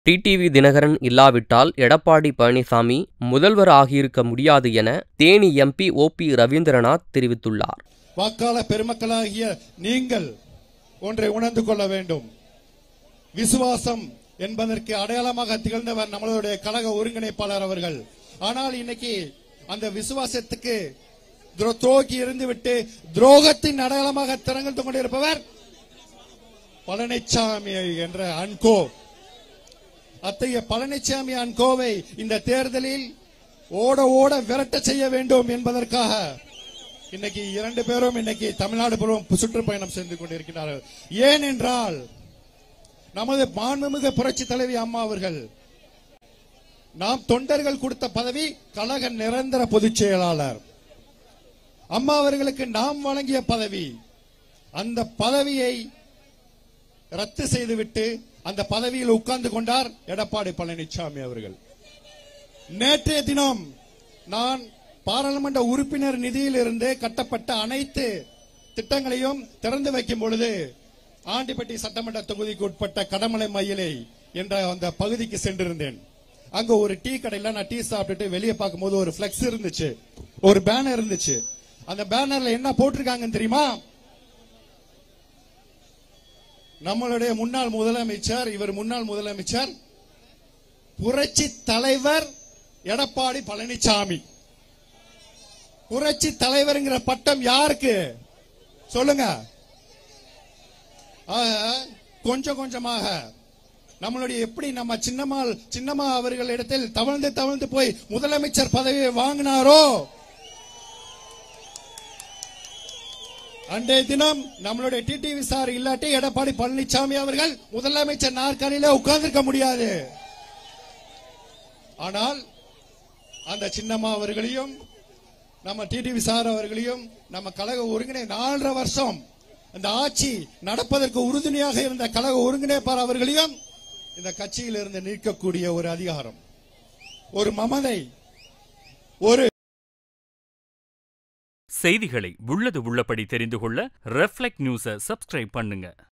TTV Dinakaran இல்லாவிட்டால் எடப்பாடி பழனிசாமி முதல்வர் ஆகியிருக்க முடியாது என Theni MP O P Ravindranath தெரிவித்துள்ளார் வாக்காள பெருமக்களாகிய நீங்கள் ஒன்றை உணர்ந்து கொள்ள வேண்டும் விசுவாசம் என்பதற்கு அடையாளமாக திகழ்ந்தவர் நம்மளுடைய கழக ஒருங்கிணைப்பாளர் அவர்கள் ஆனால் இன்னைக்கு அந்த விசுவாசத்துக்கு துரோ- துரோகி இருந்துவிட்டு துரோகத்தின் அடையாளமாக திறந்து கொண்டிருப்பவர் பழனிசாமி என்ற அன்கோ அத்தகைய பழனிசாமி அன்கோவை இந்த தேர்தலில் ஓட ஓட விரட்ட செய்ய வேண்டும் என்பதற்காக இன்னைக்கு இரண்டு பேரும் இன்னைக்கு தமிழ்நாடு பூர்வம் சுற்றுப்பயணம் செய்து கொண்டிருக்கிறார்கள் ஏனென்றால் நமது மாண்புமிகு புரட்சி தலைவி அம்மா அவர்கள் நாம் தொண்டர்கள் கொடுத்த பதவி கழக நிரந்தர பொதுச் செயலாளர் அம்மா அவர்களுக்கு நாம் வழங்கிய பதவி அந்த பதவியை ரத்து செய்துவிட்டு அந்த பதவியில் உட்கார்ந்து கொண்டார் எடப்பாடி பழனிசாமி அவர்கள் நேற்றைய தினம் நான் பாராளுமன்ற உறுப்பினர் நிதியிலிருந்து கட்டப்பட்ட அனைத்து திட்டங்களையும் திறந்து வைக்கும் பொழுது ஆண்டிப்பட்டி சட்டமன்ற தொகுதிக்கு உட்பட்ட கடமலை மயிலை என்ற அந்த பகுதிக்கு சென்றிருந்தேன் அங்க ஒரு டீ கடையில நான் டீ சாப்பிட்டுட்டு வெளியே பார்க்கும்போது ஒரு பிளெக்ஸ் இருந்துச்சு ஒரு பேனர் இருந்துச்சு அந்த பேனர்ல என்ன போட்டிருக்காங்கன்னு தெரியுமா நம்மளுடைய முன்னாள் முதலமைச்சர் இவர் முன்னாள் முதலமைச்சர் புரட்சி தலைவர் எடப்பாடி பழனிசாமி புரட்சி தலைவர்ங்கிற பட்டம் யாருக்கு சொல்லுங்க ஆக, கொஞ்சம் கொஞ்சமாக நம்மளுடைய எப்படி நம்ம சின்னம்மாள் சின்னம்மா அவர்களிடத்தில் தவழ்ந்து தவழ்ந்து போய் முதலமைச்சர் பதவியை வாங்கினாரோ அன்றைய தினம் நம்மளுடைய டிடிவி சார் இல்லாட்டி எடப்பாடி பழனிசாமி அவர்கள் முதலமைச்சர் நாற்காலியில உட்கார்ந்திருக்க முடியாது ஆனால் அந்த சின்னம்மா அவர்களையும் நம்ம டிடிவி சார் அவர்களையும் நம்ம கழக ஒருங்கிணை நாலரை வருஷம் அந்த ஆட்சி நடப்பதற்கு உறுதுணையாக இருந்த கழக ஒருங்கிணைப்பார் அவர்களையும் இந்த கட்சியில் இருந்து நீக்கக்கூடிய ஒரு அதிகாரம் ஒரு மமதை ஒரு செய்திகளை உள்ளது உள்ளபடி தெரிந்து கொள்ள ரெஃப்ளெக்ட் நியூஸை சப்ஸ்கிரைப் பண்ணுங்க